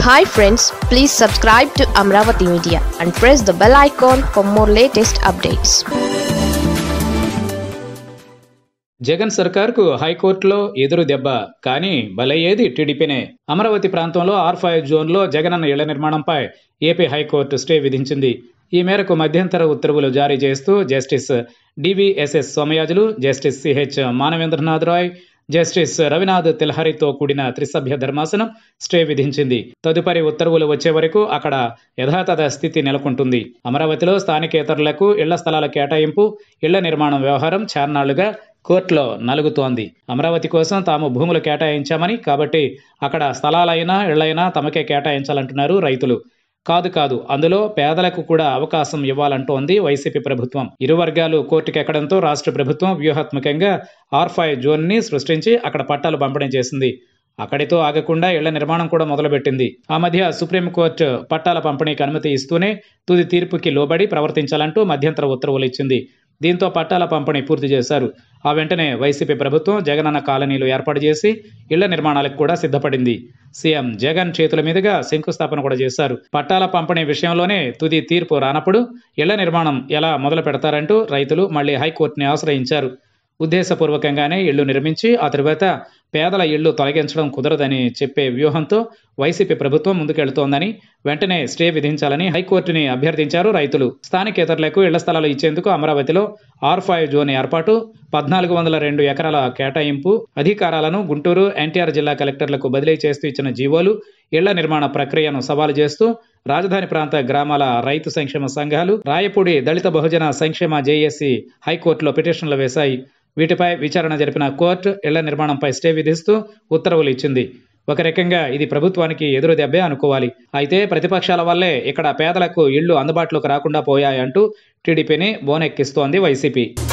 hi friends please subscribe to Amaravati media and press the bell icon for more latest updates Jagan సర్కార్కు హైకోర్టులో ఎదురు దెబ్బ కానీ బలయ్యేది టీడీపీనే అమరావతి ప్రాంతంలో ఆర్ ఫైవ్ జోన్లో జగనన్న ఇళ్ల నిర్మాణంపై ఏపీ హైకోర్టు స్టే విధించింది ఈ మేరకు మధ్యంతర ఉత్తర్వులు జారీ చేస్తూ justice DVSS Somayajulu justice CH Manavendranath Roy justice Ravinath తిల్హరితో కూడిన త్రిసభ్య ధర్మాసనం స్టే విధించింది తదుపరి ఉత్తర్వులు వచ్చే వరకు అక్కడ యథాతథ స్థితి నెలకొంటుంది అమరావతిలో స్థానికేతరులకు ఇళ్ల స్థలాల కేటాయింపు ఇళ్ల నిర్మాణం వ్యవహారం చార్నాళ్లుగా కోర్టులో నలుగుతోంది అమరావతి కోసం తాము భూములు కేటాయించామని కాబట్టి అక్కడ స్థలాలైనా ఇళ్లైనా తమకే కేటాయించాలంటున్నారు రైతులు కాదు కాదు అందులో పేదలకు కూడా అవకాశం ఇవ్వాలంటోంది వైసీపీ ప్రభుత్వం ఇరు వర్గాలు కోర్టుకెక్కడంతో రాష్ట్ర ప్రభుత్వం వ్యూహాత్మకంగా ఆర్ ఫైవ్ జోన్ని సృష్టించి అక్కడ పట్టాలు పంపిణీ చేసింది అక్కడితో ఆగకుండా ఇళ్ల నిర్మాణం కూడా మొదలుపెట్టింది ఆ మధ్య సుప్రీంకోర్టు పట్టాల పంపిణీకి అనుమతి ఇస్తూనే తుది తీర్పుకి లోబడి ప్రవర్తించాలంటూ మధ్యంతర ఉత్తర్వులు ఇచ్చింది దీంతో పట్టాల పంపిణీ పూర్తి చేశారు ఆ వెంటనే వైసీపీ ప్రభుత్వం జగనన్న కాలనీలు ఏర్పాటు చేసి ఇళ్ల నిర్మాణాలకు కూడా సిద్ధపడింది సీఎం జగన్ చేతుల మీదుగా శంకుస్థాపన కూడా చేశారు పట్టాల పంపిణీ విషయంలోనే తుది తీర్పు రానప్పుడు ఇళ్ల నిర్మాణం ఎలా మొదలు పెడతారంటూ రైతులు మళ్లీ హైకోర్టుని ఆశ్రయించారు ఉద్దేశపూర్వకంగానే ఇళ్లు నిర్మించి ఆ తరువాత పేదల ఇళ్లు తొలగించడం కుదరదని చెప్పే వ్యూహంతో వైసీపీ ప్రభుత్వం ముందుకెళ్తోందని వెంటనే స్టే విధించాలని హైకోర్టుని అభ్యర్థించారు రైతులు స్థానికేతరులకు ఇళ్ల స్థలాలు ఇచ్చేందుకు అమరావతిలో ఆర్ ఫైవ్ జోన్ ఏర్పాటు పద్నాలుగు వందల రెండు ఎకరాల కేటాయింపు అధికారాలను గుంటూరు ఎన్టీఆర్ జిల్లా కలెక్టర్లకు బదిలీ చేస్తూ ఇచ్చిన జీవోలు ఇళ్ల నిర్మాణ ప్రక్రియను సవాలు చేస్తూ రాజధాని ప్రాంత గ్రామాల రైతు సంక్షేమ సంఘాలు రాయపూడి దళిత బహుజన సంక్షేమ జేఏసీ హైకోర్టులో పిటిషన్లు వేశాయి వీటిపై విచారణ జరిపిన కోర్టు ఇళ్ల నిర్మాణంపై స్టే విధిస్తూ ఉత్తర్వులు ఇచ్చింది ఒక రకంగా ఇది ప్రభుత్వానికి ఎదురు దెబ్బే అనుకోవాలి అయితే ప్రతిపక్షాల వల్లే ఇక్కడ పేదలకు ఇళ్లు అందుబాటులోకి రాకుండా పోయాయంటూ టీడీపీని బోనెక్కిస్తోంది వైసీపీ